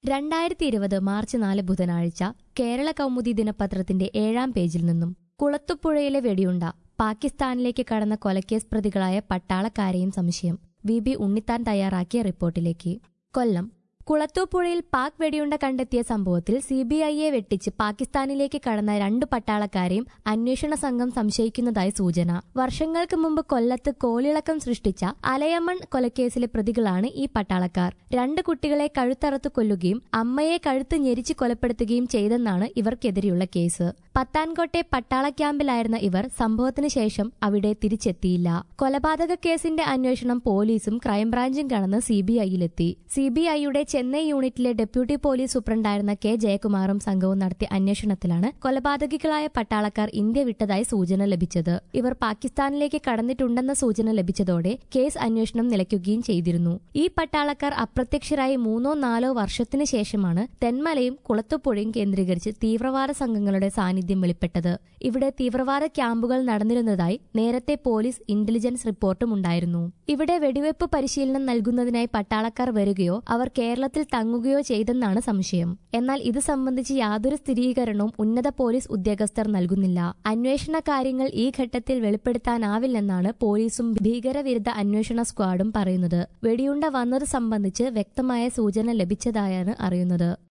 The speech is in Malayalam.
രണ്ടായിരത്തി ഇരുപത് മാർച്ച് നാല് ബുധനാഴ്ച കേരള കൗമുദി ദിനപത്രത്തിന്റെ ഏഴാം പേജിൽ നിന്നും കുളത്തുപുഴയിലെ വെടിയുണ്ട പാകിസ്ഥാനിലേക്ക് കടന്ന കൊലക്കേസ് പ്രതികളായ പട്ടാളക്കാരെയും സംശയം വി ബി ഉണ്ണിത്താൻ തയ്യാറാക്കിയ റിപ്പോർട്ടിലേക്ക് കൊല്ലം കുളത്തൂപ്പുഴയിൽ പാക് വെടിയുണ്ട കണ്ടെത്തിയ സംഭവത്തിൽ സി ബി ഐയെ വെട്ടിച്ച് പാകിസ്ഥാനിലേക്ക് കടന്ന രണ്ട് പട്ടാളക്കാരെയും അന്വേഷണ സംഘം സംശയിക്കുന്നതായി സൂചന വർഷങ്ങൾക്ക് മുമ്പ് കൊല്ലത്ത് കോളിളക്കം സൃഷ്ടിച്ച അലയമൺ കൊലക്കേസിലെ പ്രതികളാണ് ഈ പട്ടാളക്കാർ രണ്ട് കുട്ടികളെ കഴുത്തറത്തു കൊല്ലുകയും അമ്മയെ കഴുത്ത് ഞെരിച്ച് കൊലപ്പെടുത്തുകയും ചെയ്തെന്നാണ് ഇവർക്കെതിരെയുള്ള കേസ് പത്താൻകോട്ടെ പട്ടാള ക്യാമ്പിലായിരുന്ന ഇവർ സംഭവത്തിന് ശേഷം അവിടെ തിരിച്ചെത്തിയില്ല കൊലപാതക കേസിന്റെ അന്വേഷണം പോലീസും ക്രൈംബ്രാഞ്ചും കടന്ന് സി ബി ഐയിലെത്തി സി ബി ഐയുടെ ചെന്നൈ യൂണിറ്റിലെ ഡെപ്യൂട്ടി പോലീസ് സൂപ്രണ്ടായിരുന്ന കെ ജയകുമാറും സംഘവും നടത്തിയ അന്വേഷണത്തിലാണ് കൊലപാതകികളായ പട്ടാളക്കാർ ഇന്ത്യ വിട്ടതായി സൂചന ലഭിച്ചത് ഇവർ പാകിസ്ഥാനിലേക്ക് കടന്നിട്ടുണ്ടെന്ന സൂചന ലഭിച്ചതോടെ കേസ് അന്വേഷണം നിലയ്ക്കുകയും ചെയ്തിരുന്നു ഈ പട്ടാളക്കാർ അപ്രത്യക്ഷരായി മൂന്നോ നാലോ വർഷത്തിന് ശേഷമാണ് തെന്മലയും കുളത്തുപുഴയും കേന്ദ്രീകരിച്ച് തീവ്രവാദ സംഘങ്ങളുടെ സാന്നിധ്യം വെളിപ്പെട്ടത് ഇവിടെ തീവ്രവാദ ക്യാമ്പുകൾ നടന്നിരുന്നതായി നേരത്തെ പോലീസ് ഇന്റലിജൻസ് റിപ്പോർട്ടും ഉണ്ടായിരുന്നു ഇവിടെ വെടിവെപ്പ് പരിശീലനം നൽകുന്നതിനായി പട്ടാളക്കാർ വരികയോ അവർ കേരളത്തിൽ തങ്ങുകയോ ചെയ്തെന്നാണ് സംശയം എന്നാൽ ഇത് സംബന്ധിച്ച് യാതൊരു സ്ഥിരീകരണവും ഉന്നത പോലീസ് ഉദ്യോഗസ്ഥർ നൽകുന്നില്ല അന്വേഷണ കാര്യങ്ങൾ ഈ ഘട്ടത്തിൽ വെളിപ്പെടുത്താനാവില്ലെന്നാണ് പോലീസും ഭീകരവിരുദ്ധ അന്വേഷണ സ്ക്വാഡും പറയുന്നത് വെടിയുണ്ട വന്നത് സംബന്ധിച്ച് വ്യക്തമായ സൂചന ലഭിച്ചതായാണ് അറിയുന്നത്